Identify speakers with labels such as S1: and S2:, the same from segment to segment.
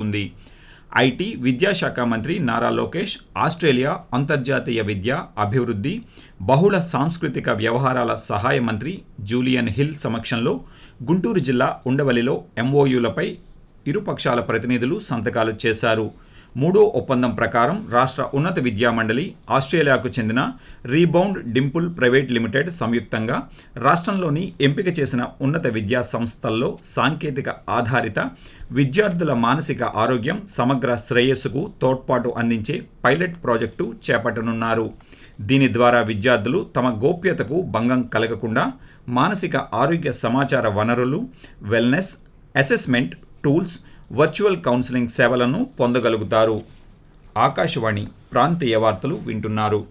S1: కుదుర్చుకుంది IT విద్యాశాఖ మంత్రి Nara Lokesh Australia అంతర్జాతీయ విద్య అభివృద్ధి బహుళ సాంస్కృతిక వ్యవహారాల సహాయ మంత్రి జూలియన్ హిల్ సమక్షంలో గుంటూరు జిల్లా ఉండవల్లిలో ఎంఓయూలపై ఇరుపక్షాల ప్రతినిధులు సంతకాలు చేశారు మూడో ఒప్పందం ప్రకారం రాష్ట్ర ఉన్నత విద్యా మండలి ఆస్ట్రేలియాకు చెందిన రీబౌండ్ డింపుల్ ప్రైవేట్ లిమిటెడ్ సంయుక్తంగా రాష్ట్రంలోని ఎంపిక చేసిన ఉన్నత విద్యా సంస్థల్లో సాంకేతిక ఆధారిత విద్యార్థుల మానసిక ఆరోగ్యం సమగ్ర శ్రేయస్సుకు తోడ్పాటు అందించే పైలట్ ప్రాజెక్టు చేపట్టనున్నారు దీని ద్వారా విద్యార్థులు తమ గోప్యతకు భంగం కలగకుండా మానసిక ఆరోగ్య సమాచార వనరులు wellness assessment tools virtual counselling సేవలను పొందగలుగుతారు ఆకాశవాణి ప్రాంతీయ వార్తలు వింటున్నారు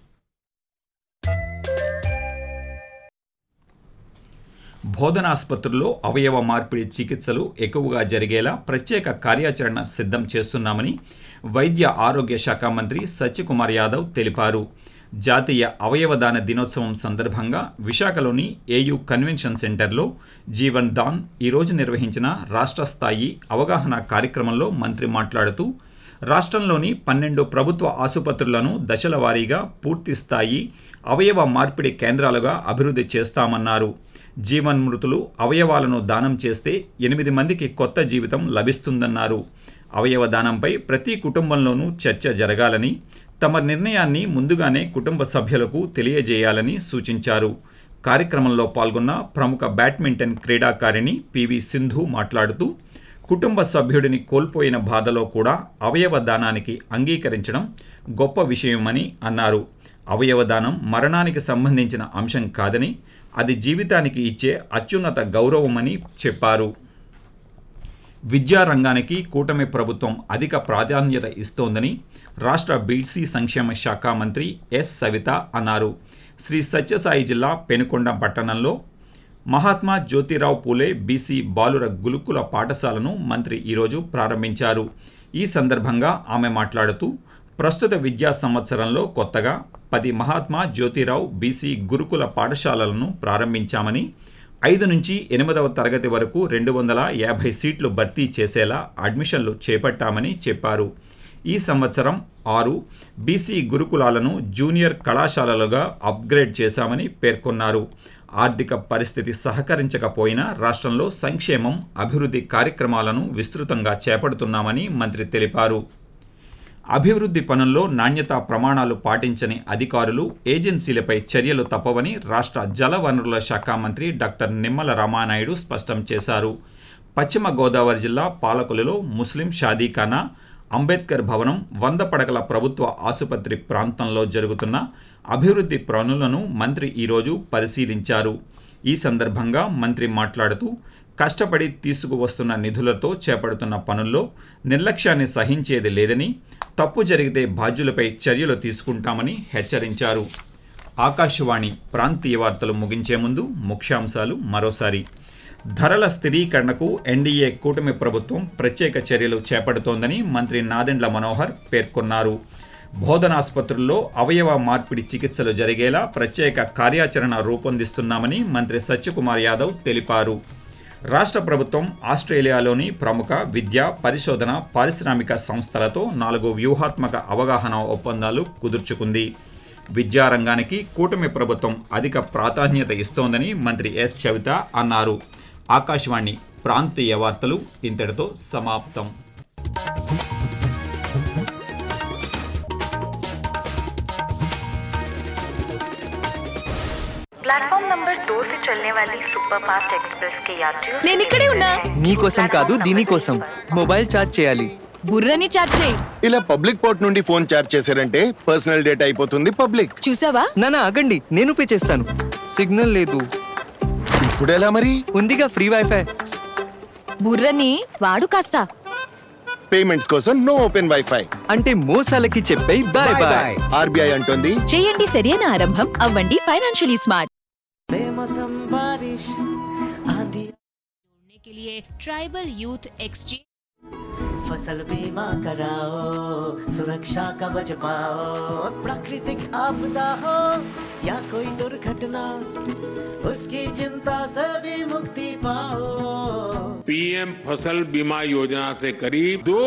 S1: బోధనాసుపత్రుల్లో అవయవ మార్పిడి చికిత్సలు ఎక్కువగా జరిగేలా ప్రత్యేక కార్యాచరణ సిద్ధం చేస్తున్నామని వైద్య ఆరోగ్య శాఖ మంత్రి సత్యకుమార్ యాదవ్ తెలిపారు జాతీయ అవయవదాన దినోత్సవం సందర్భంగా విశాఖలోని ఏయూ కన్వెన్షన్ సెంటర్లో జీవన్ దాన్ ఈరోజు నిర్వహించిన రాష్ట్ర స్థాయి అవగాహన కార్యక్రమంలో మంత్రి మాట్లాడుతూ రాష్ట్రంలోని పన్నెండు ప్రభుత్వ ఆసుపత్రులను దశల వారీగా పూర్తి స్థాయి అవయవ మార్పిడి కేంద్రాలుగా అభివృద్ధి చేస్తామన్నారు జీవన్మృతులు అవయవాలను దానం చేస్తే ఎనిమిది మందికి కొత్త జీవితం లభిస్తుందన్నారు అవయవ దానంపై ప్రతి కుటుంబంలోనూ చర్చ జరగాలని తమ నిర్ణయాన్ని ముందుగానే కుటుంబ సభ్యులకు తెలియజేయాలని సూచించారు కార్యక్రమంలో పాల్గొన్న ప్రముఖ బ్యాడ్మింటన్ క్రీడాకారిణి పివి సింధు మాట్లాడుతూ కుటుంబ సభ్యుడిని కోల్పోయిన బాధలో కూడా అవయవ దానానికి అంగీకరించడం గొప్ప విషయమని అన్నారు అవయవ దానం మరణానికి సంబంధించిన అంశం కాదని అది జీవితానికి ఇచ్చే అత్యున్నత గౌరవమని చెప్పారు విద్యారంగానికి కూటమి ప్రభుత్వం అధిక ప్రాధాన్యత ఇస్తోందని రాష్ట్ర బీసీ సంక్షేమ శాఖ మంత్రి ఎస్ సవిత అన్నారు శ్రీ సత్యసాయి జిల్లా పెనుకొండ పట్టణంలో మహాత్మా జ్యోతిరావు పూలే బీసీ బాలుర గురుకుల పాఠశాలను మంత్రి ఈరోజు ప్రారంభించారు ఈ సందర్భంగా ఆమె మాట్లాడుతూ ప్రస్తుత విద్యా సంవత్సరంలో కొత్తగా పది మహాత్మా జ్యోతిరావు బీసీ గురుకుల పాఠశాలలను ప్రారంభించామని ఐదు నుంచి ఎనిమిదవ తరగతి వరకు రెండు వందల యాభై సీట్లు భర్తీ చేసేలా అడ్మిషన్లు చేపట్టామని చెప్పారు ఈ సంవత్సరం ఆరు బీసీ గురుకులాలను జూనియర్ కళాశాలలుగా అప్గ్రేడ్ చేశామని పేర్కొన్నారు ఆర్థిక పరిస్థితి సహకరించకపోయినా రాష్ట్రంలో సంక్షేమం అభివృద్ధి కార్యక్రమాలను విస్తృతంగా చేపడుతున్నామని మంత్రి తెలిపారు అభివృద్ధి పనుల్లో నాణ్యతా ప్రమాణాలు పాటించని అధికారులు ఏజెన్సీలపై చర్యలు తప్పవని రాష్ట్ర జల వనరుల శాఖ మంత్రి డాక్టర్ నిమ్మల రామానాయుడు స్పష్టం చేశారు పశ్చిమ గోదావరి జిల్లా పాలకులలో ముస్లిం షాదీఖానా అంబేద్కర్ భవనం వంద పడకల ప్రభుత్వ ఆసుపత్రి ప్రాంతంలో జరుగుతున్న అభివృద్ధి పనులను మంత్రి ఈరోజు పరిశీలించారు ఈ సందర్భంగా మంత్రి మాట్లాడుతూ కష్టపడి తీసుకువస్తున్న నిధులతో చేపడుతున్న పనుల్లో నిర్లక్ష్యాన్ని సహించేది లేదని తప్పు జరిగితే బాధ్యులపై చర్యలు తీసుకుంటామని హెచ్చరించారు ఆకాశవాణి ప్రాంతీయ వార్తలు ముగించే ముందు ముఖ్యాంశాలు మరోసారి ధరల స్థిరీకరణకు ఎన్డీఏ కూటమి ప్రభుత్వం ప్రత్యేక చర్యలు చేపడుతోందని మంత్రి నాదెండ్ల మనోహర్ పేర్కొన్నారు బోధనాసుపత్రుల్లో అవయవ మార్పిడి చికిత్సలు జరిగేలా ప్రత్యేక కార్యాచరణ రూపొందిస్తున్నామని మంత్రి సత్యకుమార్ యాదవ్ తెలిపారు రాష్ట్ర ప్రభుత్వం ఆస్ట్రేలియాలోని ప్రముఖ విద్యా పరిశోధన పారిశ్రామిక సంస్థలతో నాలుగు వ్యూహాత్మక అవగాహన ఒప్పందాలు కుదుర్చుకుంది విద్యారంగానికి కూటమి ప్రభుత్వం అధిక ప్రాధాన్యత ఇస్తోందని మంత్రి ఎస్ చవిత అన్నారు ఆకాశవాణి ప్రాంతీయ వార్తలు ఇంతటితో సమాప్తం
S2: प्लेटफॉर्म नंबर दो से चलने वाली सुपरफास्ट एक्सप्रेस के यात्रियों से
S3: నేను ఇక్కడే ఉన్నా
S4: మీకోసం కాదు దీనికోసం మొబైల్ ఛార్జ్ చేయాలి
S3: బుర్రని చాట్ చేయి
S5: ఇలా పబ్లిక్ పోర్ట్ నుండి ఫోన్ చార్జ్ చేశారంటే పర్సనల్ డేటా అయిపోతుంది పబ్లిక్
S3: చూసావా
S4: నానా ఆగండి నేను పే చేస్తాను సిగ్నల్ లేదు
S5: ఇప్పుడు ఎలా మరి
S4: ఉందిగా ఫ్రీ వైఫై
S3: బుర్రని వాడు కాస్త
S5: పేమెంట్స్ కోసం నో ఓపెన్ వైఫై
S4: అంటే మోసాలకి చెప్పే బాయ్ బాయ్
S5: ఆర్బీఐ అంటోంది
S3: చేయండి సరైన ఆరంభం అవ్వండి ఫైనాన్షియలీ స్మార్ట్
S6: बेमौसम बारिश आंधी
S7: जोड़ने के लिए ट्राइबल यूथ एक्सचेंज
S6: फसल बीमा कराओ सुरक्षा कवच पाओ प्राकृतिक आपदा हो या कोई दुर्घटना उसकी चिंता से भी मुक्ति पाओ
S8: पीएम फसल बीमा योजना से करीब दो